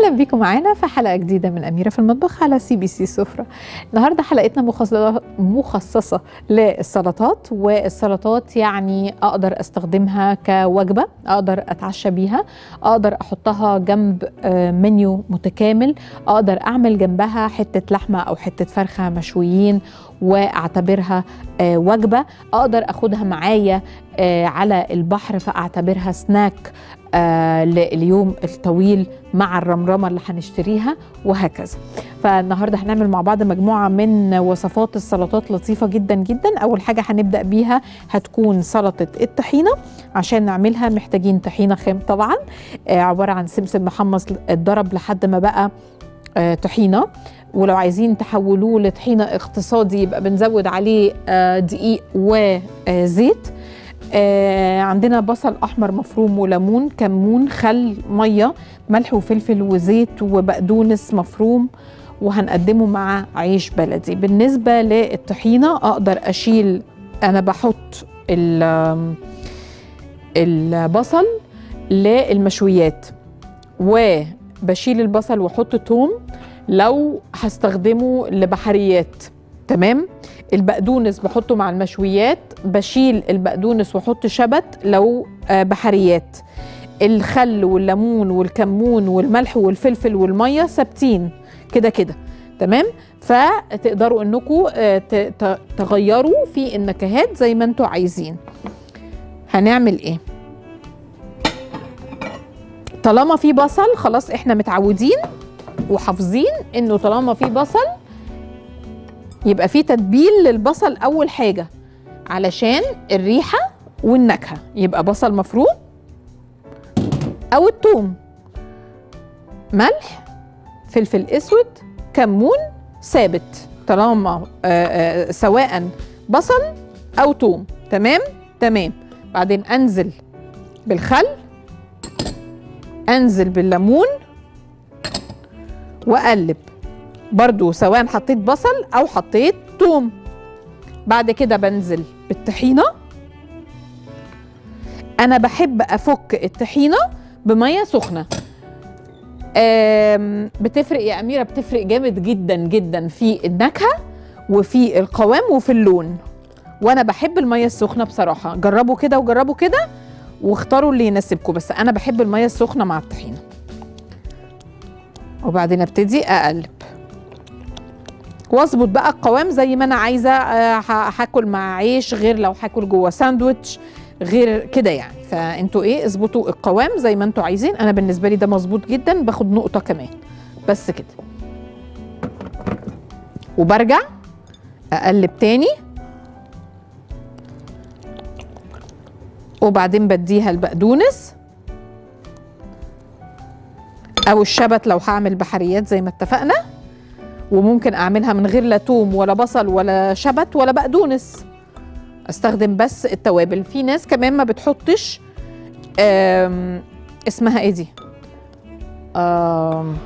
بيكم معانا في حلقه جديده من اميره في المطبخ على سي بي سي سفره النهارده حلقتنا مخصصه مخصصه للسلطات والسلطات يعني اقدر استخدمها كوجبه اقدر اتعشى بيها اقدر احطها جنب آه، منيو متكامل اقدر اعمل جنبها حته لحمه او حته فرخه مشويين واعتبرها آه، وجبه اقدر اخدها معايا آه، على البحر فاعتبرها سناك آه، لليوم الطويل مع الرمرمه اللي هنشتريها وهكذا فالنهارده هنعمل مع بعض مجموعه من وصفات السلطات لطيفه جدا جدا اول حاجه هنبدا بيها هتكون سلطه الطحينه عشان نعملها محتاجين طحينه خام طبعا آه، عباره عن سمسم محمص اتضرب لحد ما بقى آه، طحينه ولو عايزين تحولوه لطحينه اقتصادي يبقى بنزود عليه آه، دقيق وزيت آه عندنا بصل احمر مفروم وليمون كمون خل ميه ملح وفلفل وزيت وبقدونس مفروم وهنقدمه مع عيش بلدي بالنسبه للطحينه اقدر اشيل انا بحط ال- البصل للمشويات وبشيل البصل واحط توم لو هستخدمه لبحريات تمام البقدونس بحطه مع المشويات بشيل البقدونس واحط شبت لو آه، بحريات الخل والليمون والكمون والملح والفلفل والميه ثابتين كده كده تمام فتقدروا انكم تغيروا في النكهات زي ما انتوا عايزين هنعمل ايه طالما في بصل خلاص احنا متعودين وحافظين انه طالما في بصل يبقى في تتبيل للبصل اول حاجه علشان الريحه والنكهه يبقى بصل مفروم او الثوم ملح فلفل اسود كمون ثابت طالما آه، آه، سواء بصل او ثوم تمام تمام بعدين انزل بالخل انزل بالليمون واقلب برضو سواء حطيت بصل او حطيت توم بعد كده بنزل بالطحينه انا بحب افك الطحينه بميه سخنه آم، بتفرق يا اميره بتفرق جامد جدا جدا في النكهه وفي القوام وفي اللون وانا بحب الميه السخنه بصراحه جربوا كده وجربوا كده واختاروا اللي يناسبكم بس انا بحب الميه السخنه مع الطحينه وبعدين ابتدي اقلب واظبط بقى القوام زي ما انا عايزه آه، ه- هاكل مع عيش غير لو هاكل جوه ساندوتش غير كده يعني فانتوا ايه اظبطوا القوام زي ما انتوا عايزين انا بالنسبه لي ده مظبوط جدا باخد نقطه كمان بس كده وبرجع اقلب تاني وبعدين بديها البقدونس او الشبت لو هعمل بحريات زي ما اتفقنا وممكن اعملها من غير لا توم ولا بصل ولا شبت ولا بقدونس استخدم بس التوابل في ناس كمان ما بتحطش آم، اسمها ايه دي آم،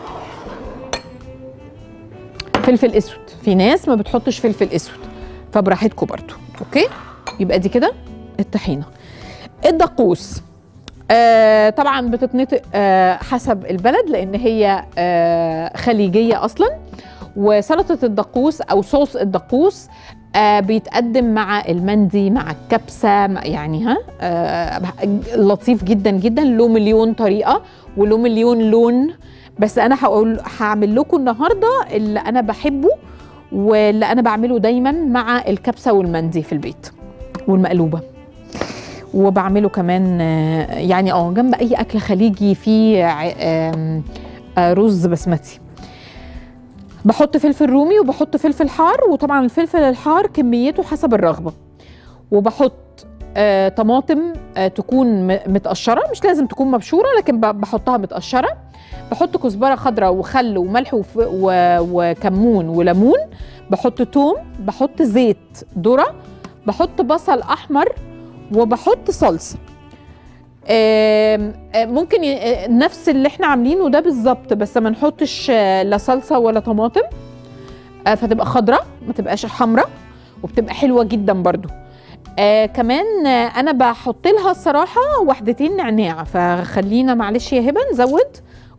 فلفل اسود في ناس ما بتحطش فلفل اسود فبراحتكم برضو اوكي يبقى دي كده الطحينه الدقوس آه طبعا بتتنطق آه حسب البلد لان هي آه خليجيه اصلا وسلطه الدقوس او صوص الدقوس آه بيتقدم مع المندي مع الكبسه مع- يعني ها آه لطيف جدا جدا له مليون طريقه وله مليون لون بس انا هقول هعمل لكم النهارده اللي انا بحبه واللي انا بعمله دايما مع الكبسه والمندي في البيت والمقلوبه وبعمله كمان آه، يعني اه جنب اي اكل خليجي فيه ع- آم، آه، رز بسمتي بحط فلفل رومي وبحط فلفل حار وطبعا الفلفل الحار كميته حسب الرغبه وبحط آه طماطم آه تكون م- متقشره مش لازم تكون مبشوره لكن ب- بحطها متقشره بحط كزبره خضراء وخل وملح وف... و... وكمون وليمون بحط توم بحط زيت ذره بحط بصل احمر وبحط صلصه آم، آم، ممكن ي- آه، نفس اللي احنا عاملينه ده بالظبط بس ما نحطش آه، لا صلصه ولا طماطم آه، فتبقى خضراء ما تبقاش حمراء وبتبقى حلوه جدا برضو آه كمان آه انا بحط لها الصراحه وحدتين نعناع فخلينا معلش يا هبه نزود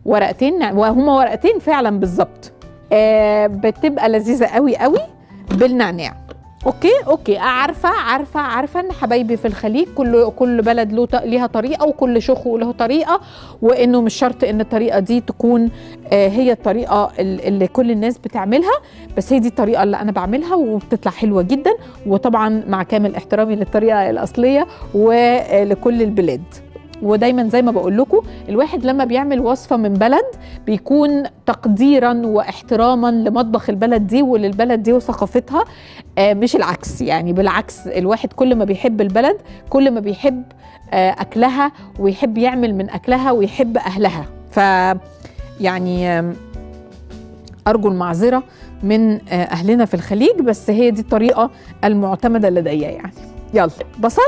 ورقتين نع- وهما ورقتين فعلا بالظبط آه بتبقى لذيذه قوي قوي بالنعناع اوكي اوكي عارفه عارفه عارفه ان حبايبي في الخليج كل كل بلد له ط- ليها طريقه وكل شيخ له طريقه وانه مش شرط ان الطريقه دي تكون آه هي الطريقه ال- اللي كل الناس بتعملها بس هي دي الطريقه اللي انا بعملها وبتطلع حلوه جدا وطبعا مع كامل احترامي للطريقه الاصليه ولكل البلاد ودايما زي ما بقول لكم الواحد لما بيعمل وصفه من بلد بيكون تقديرا واحتراما لمطبخ البلد دي وللبلد دي وثقافتها آه مش العكس يعني بالعكس الواحد كل ما بيحب البلد كل ما بيحب آه اكلها ويحب يعمل من اكلها ويحب اهلها ف يعني آم، ارجو المعذره من آه، اهلنا في الخليج بس هي دي الطريقه المعتمده لدي يعني يلا بصل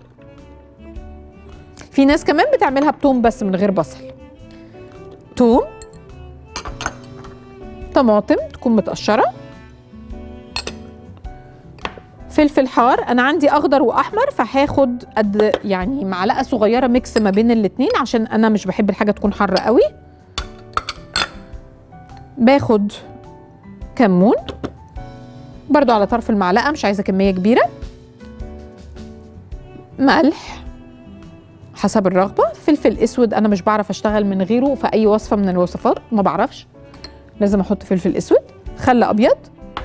في ناس كمان بتعملها بتوم بس من غير بصل توم طماطم تكون متقشره فلفل حار انا عندي اخضر واحمر فهاخد قد يعني معلقه صغيره ميكس ما بين الاتنين عشان انا مش بحب الحاجه تكون حاره قوي باخد كمون برضو على طرف المعلقه مش عايزه كميه كبيره ملح حسب الرغبه فلفل اسود انا مش بعرف اشتغل من غيره في اي وصفه من الوصفات ما بعرفش لازم احط فلفل اسود خل ابيض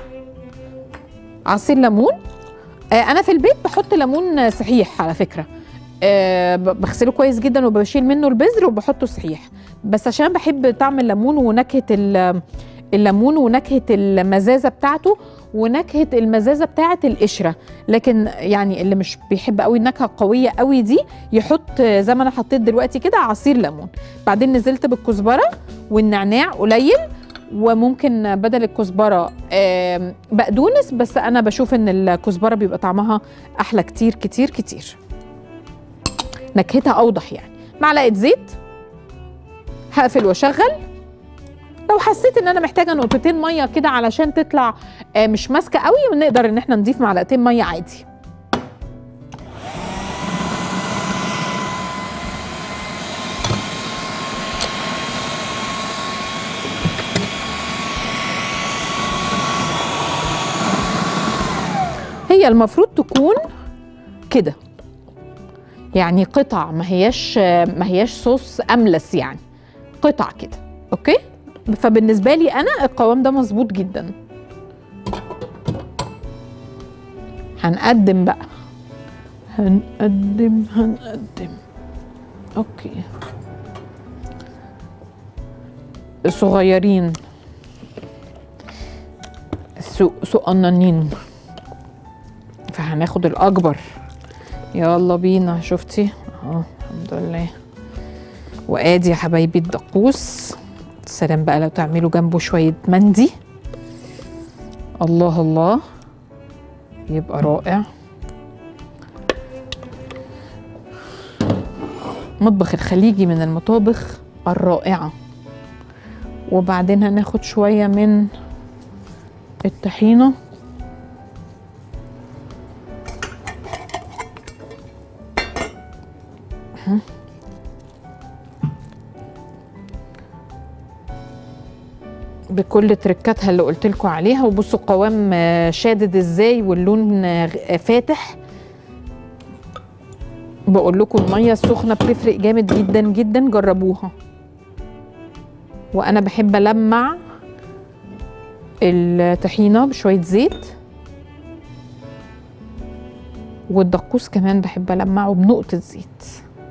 عصير ليمون آه انا في البيت بحط ليمون صحيح على فكره آه ب- بغسله كويس جدا وبشيل منه البذر وبحطه صحيح بس عشان بحب طعم الليمون ونكهه ال- الليمون ونكهه المزازه بتاعته ونكهه المزازه بتاعه القشره لكن يعني اللي مش بيحب قوي النكهه القويه قوي دي يحط زي ما انا حطيت دلوقتي كده عصير ليمون بعدين نزلت بالكزبره والنعناع قليل وممكن بدل الكزبره آم، بقدونس بس انا بشوف ان الكزبره بيبقى طعمها احلى كتير كتير كتير نكهتها اوضح يعني معلقه زيت هقفل واشغل لو حسيت ان انا محتاجه نقطتين ميه كده علشان تطلع آه، مش ماسكه قوي نقدر ان احنا نضيف معلقتين ميه عادي هي المفروض تكون كده يعني قطع ما هياش ما هياش صوص املس يعني قطع كده اوكي فبالنسبه لي انا القوام ده مظبوط جدا هنقدم بقى هنقدم هنقدم اوكي صغيرين سو صغننين فهناخد الاكبر يلا بينا شفتي اهو الحمد لله وادي يا حبايبي الدقوس سلام بقى لو تعملوا جنبه شويه مندي الله الله يبقى رائع مطبخ الخليجي من المطابخ الرائعه وبعدين هناخد شويه من الطحينه بكل تركاتها اللي قلت لكم عليها وبصوا القوام آه، شادد ازاي واللون آه، غ- فاتح بقول لكم الميه السخنه بتفرق جامد جدا جدا جربوها وانا بحب المع الطحينه بشويه زيت والدقوس كمان بحب المعه بنقطه زيت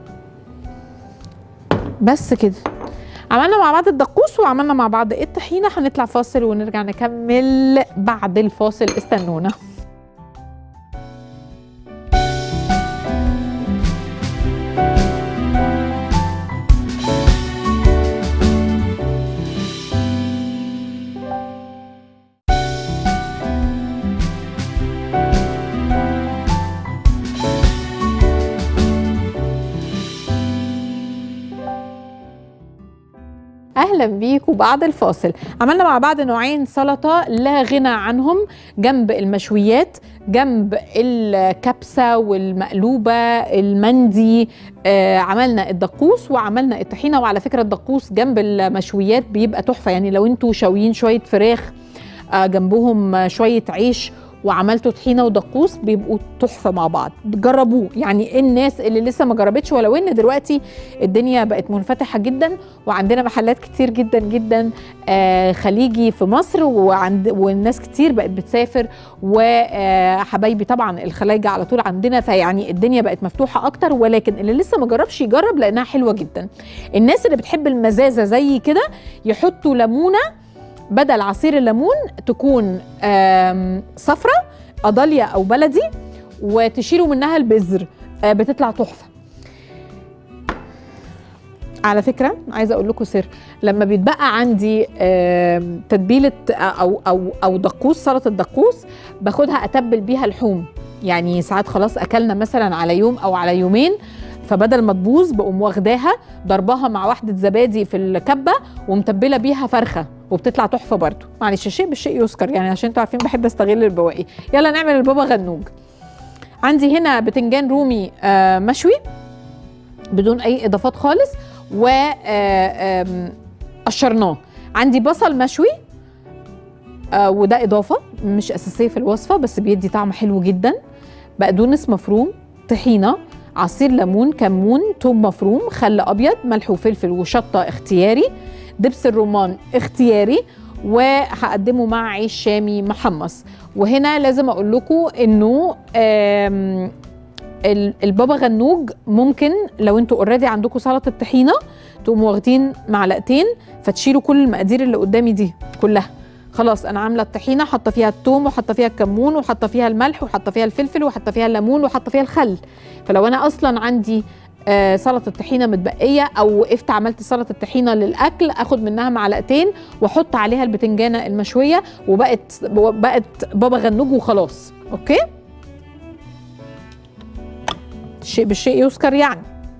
بس كده عملنا مع بعض الدقوس وعملنا مع بعض الطحينه هنطلع فاصل ونرجع نكمل بعد الفاصل استنونا اهلا بيكم بعد الفاصل عملنا مع بعض نوعين سلطه لا غنى عنهم جنب المشويات جنب الكبسه والمقلوبه المندي آه عملنا الدقوس وعملنا الطحينه وعلى فكره الدقوس جنب المشويات بيبقى تحفه يعني لو انتوا شاويين شويه فراخ آه جنبهم شويه عيش وعملتوا طحينه ودقوس بيبقوا تحفه مع بعض جربوه يعني الناس اللي لسه ما جربتش ولو ان دلوقتي الدنيا بقت منفتحه جدا وعندنا محلات كتير جدا جدا آه خليجي في مصر وعند والناس كتير بقت بتسافر وحبايبي طبعا الخلايجه على طول عندنا فيعني الدنيا بقت مفتوحه اكتر ولكن اللي لسه ما جربش يجرب لانها حلوه جدا الناس اللي بتحب المزازه زي كده يحطوا ليمونه بدل عصير الليمون تكون صفرة أضاليا أو بلدي وتشيلوا منها البذر بتطلع تحفة على فكرة عايزة أقول لكم سر لما بيتبقى عندي تتبيلة أو أو أو دقوس سلطة دقوس باخدها أتبل بيها لحوم يعني ساعات خلاص أكلنا مثلا على يوم أو على يومين فبدل ما تبوظ بقوم واخداها ضربها مع واحده زبادي في الكبه ومتبله بيها فرخه وبتطلع تحفه برضو معلش الشيء بالشيء يذكر يعني عشان انتوا عارفين بحب استغل البواقي يلا نعمل البابا غنوج عندي هنا بتنجان رومي آه مشوي بدون اي اضافات خالص و قشرناه عندي بصل مشوي آه وده اضافه مش اساسيه في الوصفه بس بيدي طعم حلو جدا بقدونس مفروم طحينه عصير ليمون كمون توم مفروم خل ابيض ملح وفلفل وشطه اختياري دبس الرمان اختياري وهقدمه مع عيش شامي محمص وهنا لازم اقول لكم انه البابا غنوج ممكن لو انتوا اوريدي عندكم سلطه طحينه تقوموا واخدين معلقتين فتشيلوا كل المقادير اللي قدامي دي كلها خلاص انا عامله الطحينه حاطه فيها الثوم وحاطه فيها الكمون وحاطه فيها الملح وحاطه فيها الفلفل وحاطه فيها الليمون وحاطه فيها الخل فلو انا اصلا عندي آه سلطه الطحينه متبقيه او وقفت عملت سلطه الطحينه للاكل اخد منها معلقتين واحط عليها البتنجانه المشويه وبقت بقت بابا غنوج وخلاص اوكي الشيء بالشيء يذكر يعني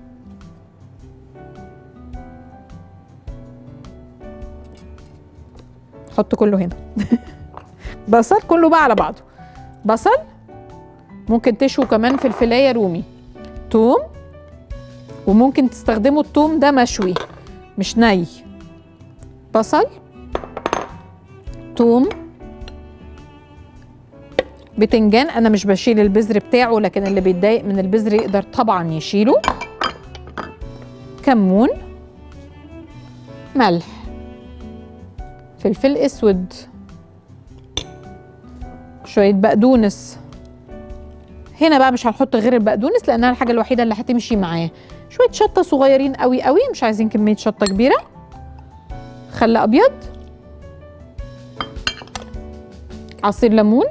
حط كله هنا بصل كله بقى على بعضه بصل ممكن تشوي كمان فلفلايه رومي توم وممكن تستخدموا التوم ده مشوي مش ني بصل توم بتنجان انا مش بشيل البذر بتاعه لكن اللي بيتضايق من البذر يقدر طبعا يشيله كمون ملح فلفل اسود شويه بقدونس هنا بقى مش هنحط غير البقدونس لانها الحاجه الوحيده اللي هتمشي معاه شويه شطه صغيرين قوي قوي مش عايزين كميه شطه كبيره خل ابيض عصير ليمون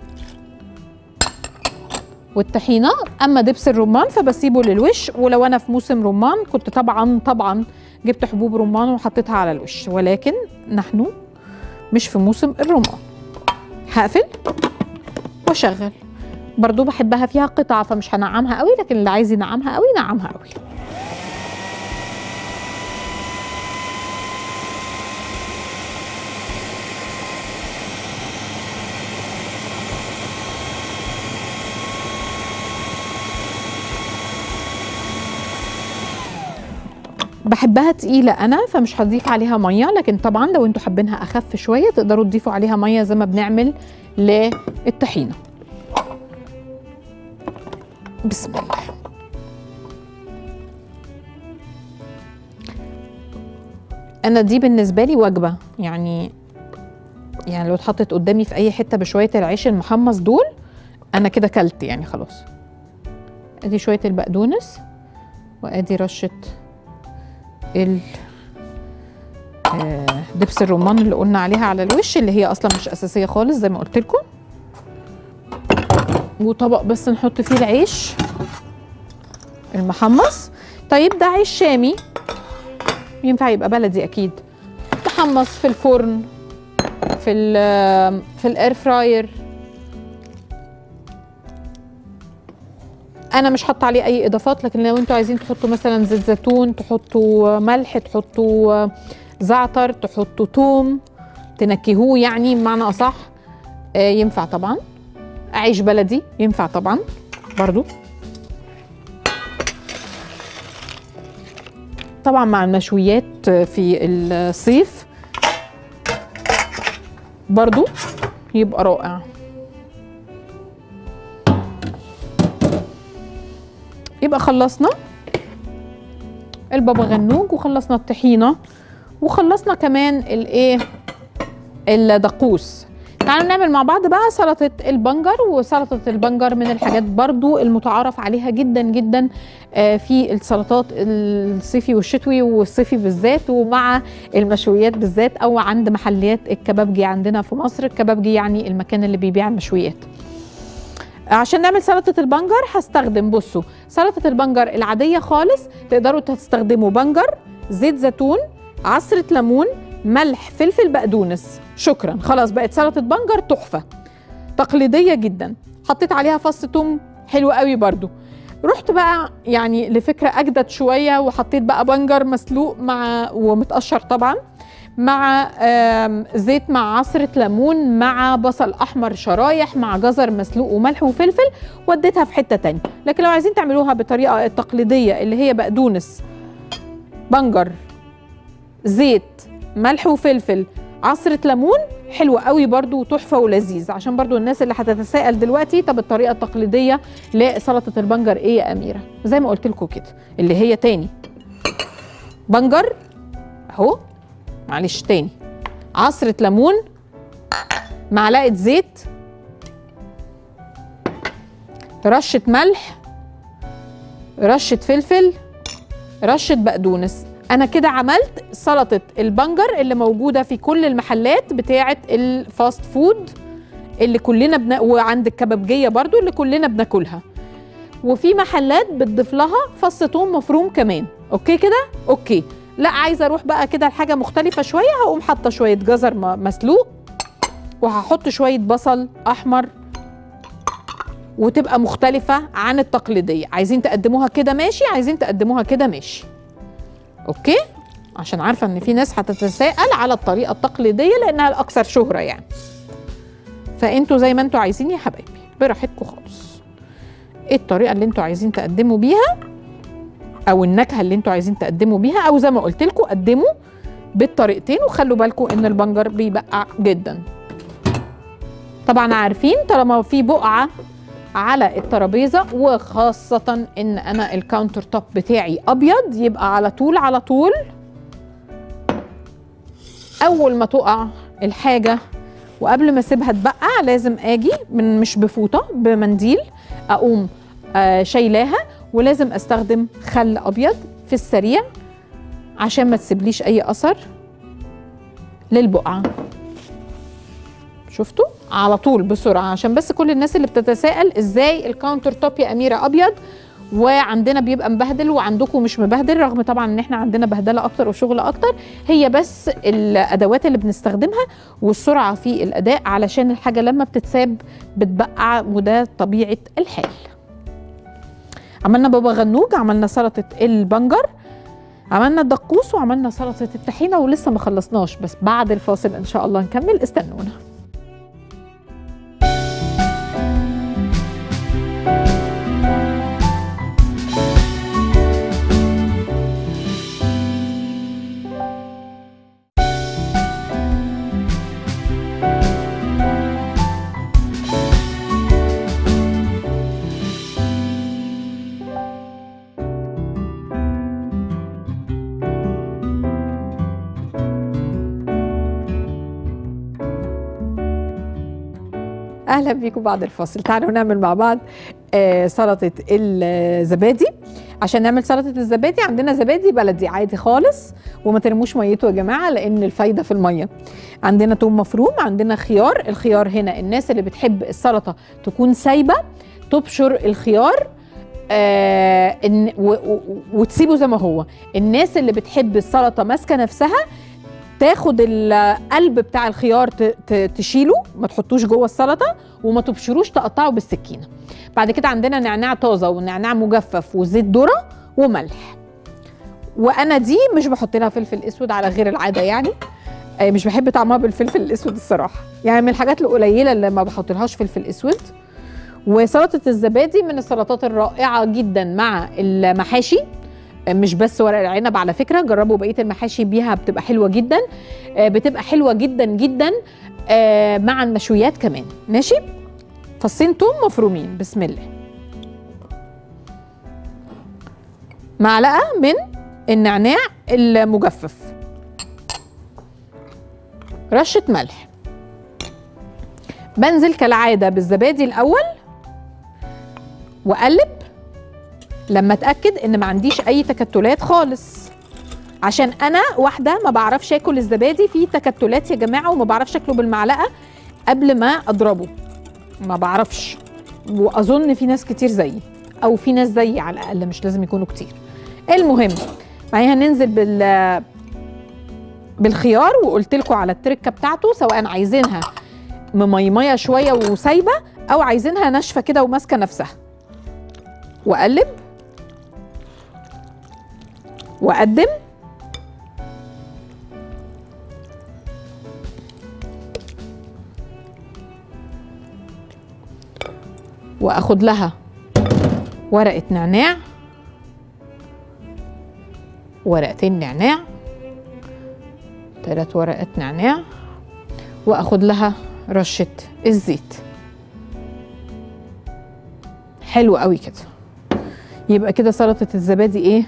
والطحينه اما دبس الرمان فبسيبه للوش ولو انا في موسم رمان كنت طبعا طبعا جبت حبوب رمان وحطيتها على الوش ولكن نحن مش في موسم الرمان هقفل واشغل برضو بحبها فيها قطع فمش هنعمها قوي لكن اللي عايز ينعمها قوي نعمها قوي بحبها تقيلة أنا فمش هضيف عليها مية لكن طبعا لو انتوا حابينها أخف شوية تقدروا تضيفوا عليها مية زي ما بنعمل للطحينة بسم الله أنا دي بالنسبة لي وجبة يعني يعني لو اتحطت قدامي في أي حتة بشوية العيش المحمص دول أنا كده كلت يعني خلاص أدي شوية البقدونس وأدي رشة ال دبس الرمان اللي قلنا عليها على الوش اللي هي اصلا مش اساسيه خالص زي ما قلت لكم وطبق بس نحط فيه العيش المحمص طيب ده عيش شامي ينفع يبقى بلدي اكيد محمص في الفرن في ال في الاير فراير انا مش حاطه عليه اي اضافات لكن لو انتوا عايزين تحطوا مثلا زيت زيتون تحطوا ملح تحطوا زعتر تحطوا توم تنكهوه يعني بمعنى اصح آه ينفع طبعا عيش بلدي ينفع طبعا برضو طبعا مع المشويات في الصيف برضو يبقى رائع يبقى خلصنا البابا غنوج وخلصنا الطحينه وخلصنا كمان الايه الدقوس تعالوا نعمل مع بعض بقى سلطة البنجر وسلطة البنجر من الحاجات برضو المتعارف عليها جدا جدا في السلطات الصيفي والشتوي والصيفي بالذات ومع المشويات بالذات او عند محليات الكبابجي عندنا في مصر الكبابجي يعني المكان اللي بيبيع المشويات عشان نعمل سلطة البنجر هستخدم بصوا سلطة البنجر العادية خالص تقدروا تستخدموا بنجر زيت زيتون عصرة ليمون ملح فلفل بقدونس شكرا خلاص بقت سلطة بنجر تحفة تقليدية جدا حطيت عليها فص توم حلو قوي برضو رحت بقى يعني لفكرة أجدد شوية وحطيت بقى بنجر مسلوق مع ومتقشر طبعا مع زيت مع عصرة ليمون مع بصل أحمر شرايح مع جزر مسلوق وملح وفلفل وديتها في حتة تانية لكن لو عايزين تعملوها بالطريقة التقليدية اللي هي بقدونس بنجر زيت ملح وفلفل عصرة ليمون حلو قوي برضو وتحفة ولذيذ عشان برضو الناس اللي هتتساءل دلوقتي طب الطريقة التقليدية لسلطة البنجر ايه يا أميرة زي ما قلت لكم كده اللي هي تاني بنجر اهو معلش تاني عصرة ليمون معلقة زيت رشة ملح رشة فلفل رشة بقدونس انا كده عملت سلطه البنجر اللي موجوده في كل المحلات بتاعه الفاست فود اللي كلنا بنا... وعند الكبابجيه برضو اللي كلنا بناكلها وفي محلات بتضيف لها فص ثوم مفروم كمان اوكي كده اوكي لا عايزه اروح بقى كده لحاجه مختلفه شويه هقوم حاطه شويه جزر مسلوق وهحط شويه بصل احمر وتبقى مختلفه عن التقليديه عايزين تقدموها كده ماشي عايزين تقدموها كده ماشي اوكي عشان عارفه ان في ناس هتتساءل على الطريقه التقليديه لانها الاكثر شهره يعني فانتوا زي ما انتوا عايزين يا حبايبي براحتكم خالص ايه الطريقه اللي انتوا عايزين تقدموا بيها او النكهه اللي انتوا عايزين تقدموا بيها او زي ما قلت لكم قدموا بالطريقتين وخلوا بالكم ان البنجر بيبقع جدا طبعا عارفين طالما في بقعه على الترابيزه وخاصه ان انا الكاونتر توب بتاعي ابيض يبقى على طول على طول اول ما تقع الحاجه وقبل ما اسيبها تبقع لازم اجي من مش بفوطه بمنديل اقوم آه شايلاها ولازم استخدم خل ابيض في السريع عشان ما تسيبليش اي اثر للبقعه شفتوا على طول بسرعه عشان بس كل الناس اللي بتتساءل ازاي الكاونتر توب يا اميره ابيض وعندنا بيبقى مبهدل وعندكم مش مبهدل رغم طبعا ان احنا عندنا بهدله اكتر وشغل اكتر هي بس الادوات اللي بنستخدمها والسرعه في الاداء علشان الحاجه لما بتتساب بتبقع وده طبيعه الحال عملنا بابا غنوج عملنا سلطه البنجر عملنا الدقوس وعملنا سلطه الطحينه ولسه ما خلصناش بس بعد الفاصل ان شاء الله نكمل استنونا اهلا بيكم بعد الفاصل تعالوا نعمل مع بعض آه سلطه الزبادي عشان نعمل سلطه الزبادي عندنا زبادي بلدي عادي خالص وما ترموش ميته يا جماعه لان الفايده في الميه عندنا توم مفروم عندنا خيار الخيار هنا الناس اللي بتحب السلطه تكون سايبه تبشر الخيار آه إن و و وتسيبه زي ما هو الناس اللي بتحب السلطه ماسكه نفسها تاخد القلب بتاع الخيار تشيله ما تحطوش جوه السلطه وما تبشروش تقطعه بالسكينه بعد كده عندنا نعناع طازه ونعناع مجفف وزيت ذره وملح وانا دي مش بحط لها فلفل اسود على غير العاده يعني آه، مش بحب طعمها بالفلفل الاسود الصراحه يعني من الحاجات القليله اللي ما بحط لهاش فلفل اسود وسلطه الزبادي من السلطات الرائعه جدا مع المحاشي آه، مش بس ورق العنب على فكره جربوا بقيه المحاشي بيها بتبقى حلوه جدا آه، بتبقى حلوه جدا جدا آه، مع المشويات كمان ماشي فصين توم مفرومين بسم الله معلقه من النعناع المجفف رشه ملح بنزل كالعاده بالزبادي الاول واقلب لما اتاكد ان ما عنديش اي تكتلات خالص عشان انا واحده ما بعرفش اكل الزبادي فيه تكتلات يا جماعه وما بعرفش اكله بالمعلقه قبل ما اضربه ما بعرفش واظن في ناس كتير زيي او في ناس زيي على الاقل مش لازم يكونوا كتير المهم بعدين هننزل بال بالخيار وقلت لكم على التركه بتاعته سواء عايزينها مميميه شويه وسايبه او عايزينها ناشفه كده وماسكه نفسها واقلب واقدم واخد لها ورقه نعناع ورقتين نعناع ثلاث ورقات نعناع واخد لها رشه الزيت حلو قوي كده يبقى كده سلطه الزبادي ايه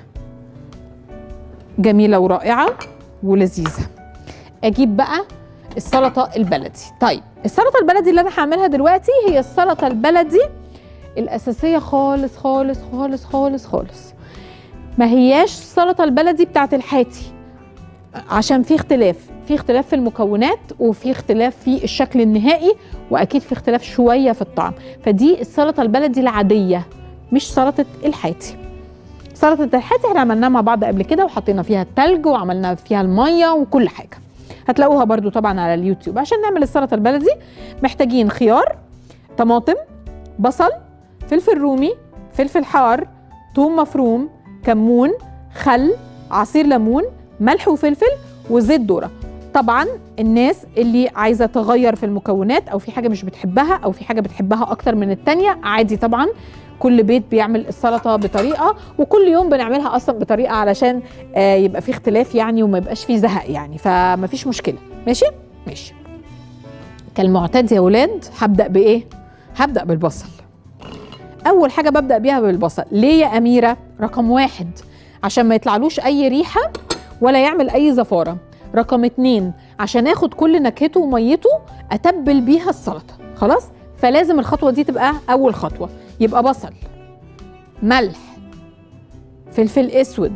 جميله ورائعه ولذيذه اجيب بقى السلطه البلدي طيب السلطه البلدي اللي انا هعملها دلوقتي هي السلطه البلدي الاساسيه خالص خالص خالص خالص خالص ما هياش السلطه البلدي بتاعت الحاتي عشان في اختلاف في اختلاف في المكونات وفي اختلاف في الشكل النهائي واكيد في اختلاف شويه في الطعم فدي السلطه البلدي العاديه مش سلطه الحاتي سلطه الحاتي احنا عملناها مع بعض قبل كده وحطينا فيها التلج وعملنا فيها الميه وكل حاجه هتلاقوها برضو طبعا على اليوتيوب عشان نعمل السلطه البلدي محتاجين خيار طماطم بصل فلفل رومي فلفل حار ثوم مفروم كمون خل عصير ليمون ملح وفلفل وزيت ذره طبعا الناس اللي عايزه تغير في المكونات او في حاجه مش بتحبها او في حاجه بتحبها اكتر من التانية عادي طبعا كل بيت بيعمل السلطه بطريقه وكل يوم بنعملها اصلا بطريقه علشان آه يبقى في اختلاف يعني وما يبقاش في زهق يعني فما فيش مشكله ماشي ماشي كالمعتاد يا ولاد هبدا بايه هبدا بالبصل اول حاجه ببدا بيها بالبصل ليه يا اميره رقم واحد عشان ما يطلعلوش اي ريحه ولا يعمل اي زفاره رقم اتنين عشان اخد كل نكهته وميته اتبل بيها السلطه خلاص فلازم الخطوه دي تبقى اول خطوه يبقى بصل ملح فلفل اسود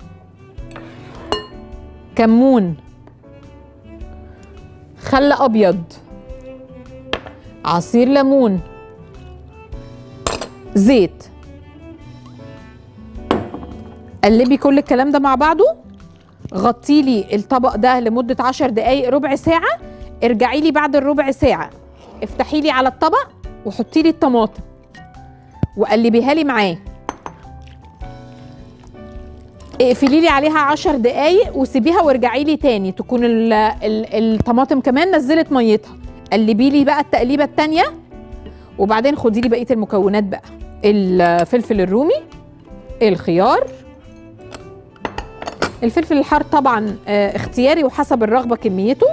كمون خل ابيض عصير ليمون زيت قلبي كل الكلام ده مع بعضه غطي لي الطبق ده لمده 10 دقائق ربع ساعه ارجعي لي بعد الربع ساعه افتحي لي على الطبق وحطي لي الطماطم وقلبيها لي معاه اقفلي لي عليها 10 دقايق وسيبيها وارجعي لي تاني تكون ال ال الطماطم كمان نزلت ميتها قلبي لي بقى التقليبه التانيه وبعدين خدي لي بقيه المكونات بقى الفلفل الرومي الخيار الفلفل الحار طبعا آه، اختياري وحسب الرغبه كميته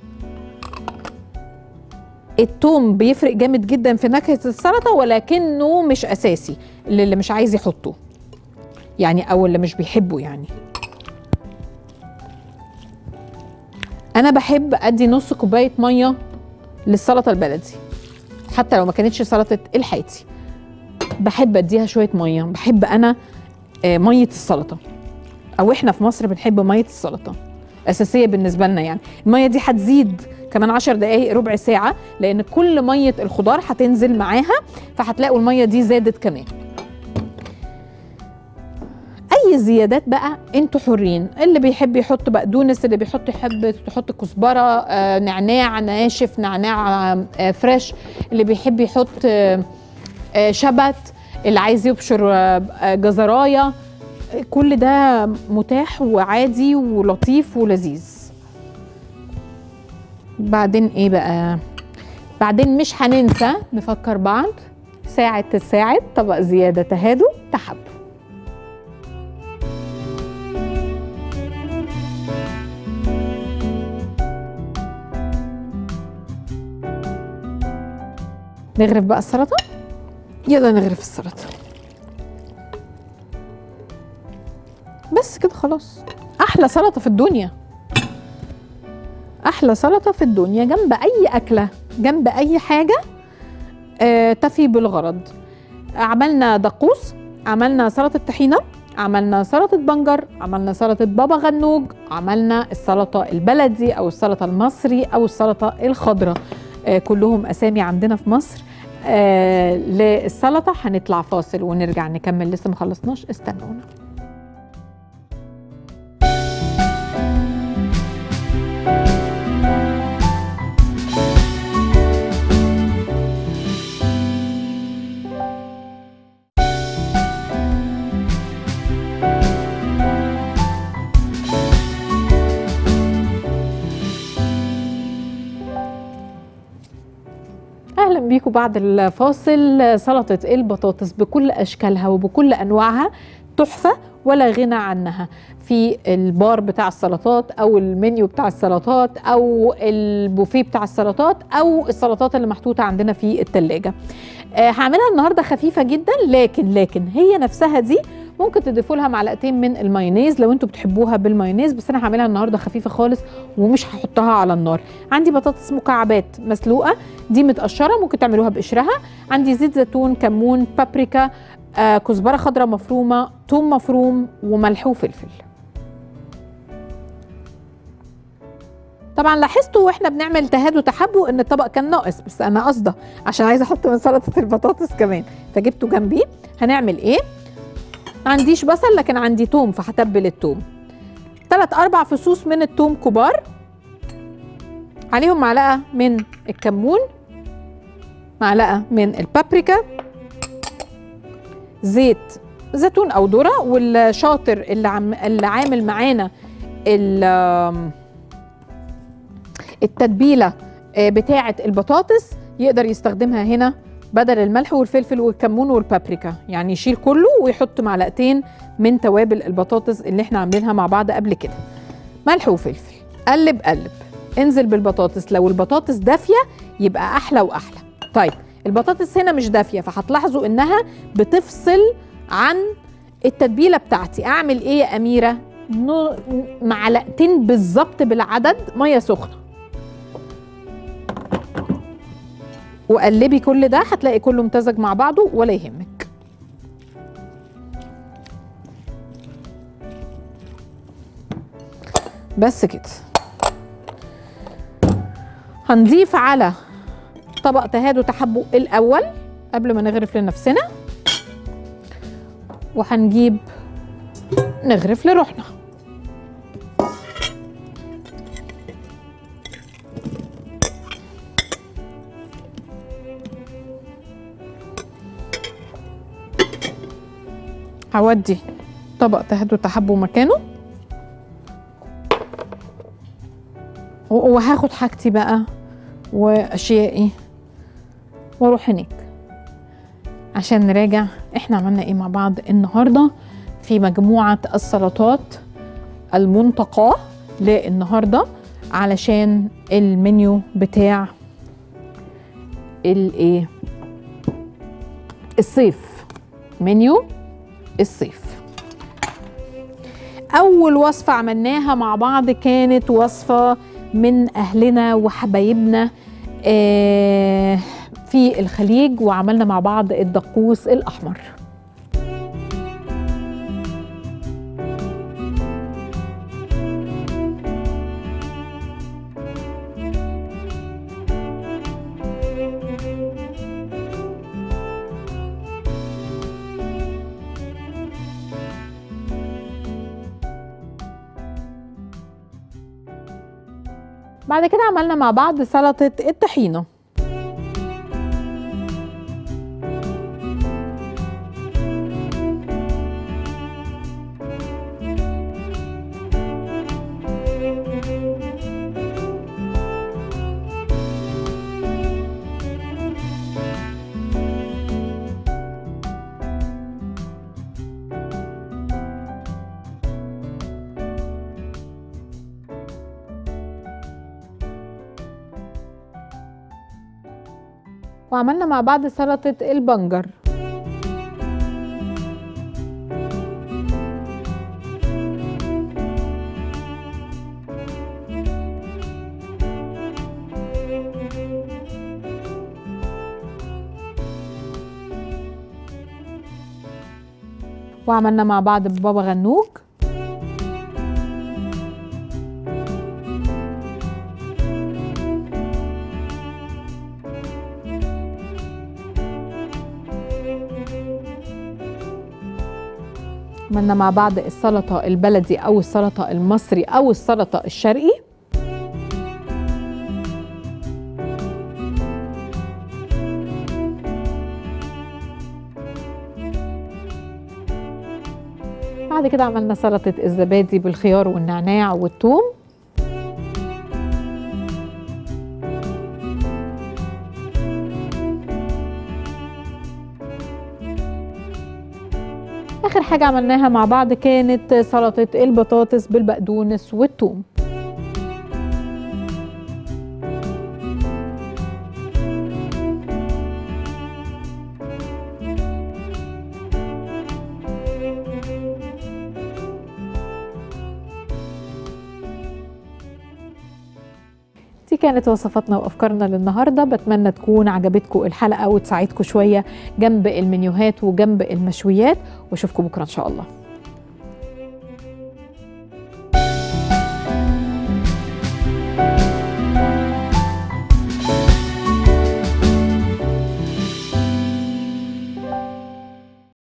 التوم بيفرق جامد جدا في نكهه السلطه ولكنه مش اساسي اللي مش عايز يحطه يعني او اللي مش بيحبه يعني انا بحب ادي نص كوبايه ميه للسلطه البلدي حتى لو ما كانتش سلطه الحياتي بحب اديها شويه ميه بحب انا آه، ميه السلطه او احنا في مصر بنحب ميه السلطه اساسيه بالنسبه لنا يعني الميه دي هتزيد كمان 10 دقائق ربع ساعه لان كل ميه الخضار هتنزل معاها فهتلاقوا الميه دي زادت كمان اي زيادات بقى انتوا حرين اللي بيحب يحط بقدونس اللي بيحط يحب تحط كزبره آه نعناع ناشف نعناع آه فريش اللي بيحب يحط آه آه شبت اللي عايز يبشر آه آه، جزرايه كل ده متاح وعادي ولطيف ولذيذ بعدين ايه بقى بعدين مش هننسى نفكر بعض ساعة تساعد طبق زيادة تهادوا تحب نغرف بقى السلطة يلا نغرف السلطة بس كده خلاص أحلى سلطة في الدنيا أحلى سلطة في الدنيا جنب أي أكلة جنب أي حاجة آه تفي بالغرض عملنا دقوس عملنا سلطة طحينة عملنا سلطة بنجر عملنا سلطة بابا غنوج عملنا السلطة البلدي أو السلطة المصري أو السلطة الخضراء آه كلهم أسامي عندنا في مصر آه للسلطة هنطلع فاصل ونرجع نكمل لسه ما خلصناش استنونا اهلا بيكم بعد الفاصل سلطه البطاطس بكل اشكالها وبكل انواعها تحفه ولا غنى عنها في البار بتاع السلطات او المنيو بتاع السلطات او البوفيه بتاع السلطات او السلطات اللي محطوطه عندنا في التلاجة آه هعملها النهارده خفيفه جدا لكن لكن هي نفسها دي ممكن تضيفوا لها معلقتين من المايونيز لو انتوا بتحبوها بالمايونيز بس انا هعملها النهارده خفيفه خالص ومش هحطها على النار عندي بطاطس مكعبات مسلوقه دي متقشره ممكن تعملوها بقشرها عندي زيت زيتون كمون بابريكا آه كزبره خضراء مفرومه ثوم مفروم وملح وفلفل طبعا لاحظتوا واحنا بنعمل تهاد وتحبوا ان الطبق كان ناقص بس انا قصده عشان عايزه احط من سلطه البطاطس كمان فجبته جنبي هنعمل ايه ما عنديش بصل لكن عندي توم فهتبل التوم ثلاث اربع فصوص من التوم كبار عليهم معلقه من الكمون معلقه من البابريكا زيت زيتون او ذره والشاطر اللي عم اللي عامل معانا التتبيله بتاعه البطاطس يقدر يستخدمها هنا بدل الملح والفلفل والكمون والبابريكا يعني يشيل كله ويحط معلقتين من توابل البطاطس اللي احنا عاملينها مع بعض قبل كده ملح وفلفل قلب قلب انزل بالبطاطس لو البطاطس دافيه يبقى احلى واحلى طيب البطاطس هنا مش دافيه فهتلاحظوا انها بتفصل عن التتبيله بتاعتي اعمل ايه يا اميره معلقتين بالظبط بالعدد ميه سخنه وقلبي كل ده هتلاقي كله امتزج مع بعضه ولا يهمك بس كده هنضيف على طبق تهاد وتحبق الاول قبل ما نغرف لنفسنا وهنجيب نغرف لروحنا هودي طبق تهاد وتحبه مكانه وهاخد حاجتي بقى واشيائي واروح هناك عشان نراجع احنا عملنا ايه مع بعض النهارده في مجموعه السلطات المنتقاه للنهارده علشان المنيو بتاع الايه الصيف منيو الصيف اول وصفه عملناها مع بعض كانت وصفه من اهلنا وحبايبنا آه في الخليج وعملنا مع بعض الدقوس الاحمر بعد كده عملنا مع بعض سلطة الطحينة وعملنا مع بعض سلطة البنجر وعملنا مع بعض بابا غنوج عملنا مع بعض السلطة البلدي أو السلطة المصري أو السلطة الشرقي بعد كده عملنا سلطة الزبادي بالخيار والنعناع والثوم آخر حاجة عملناها مع بعض كانت سلطة البطاطس بالبقدونس والثوم دي كانت وصفاتنا وافكارنا للنهارده بتمنى تكون عجبتكم الحلقه وتساعدكم شويه جنب المنيوهات وجنب المشويات واشوفكم بكره ان شاء الله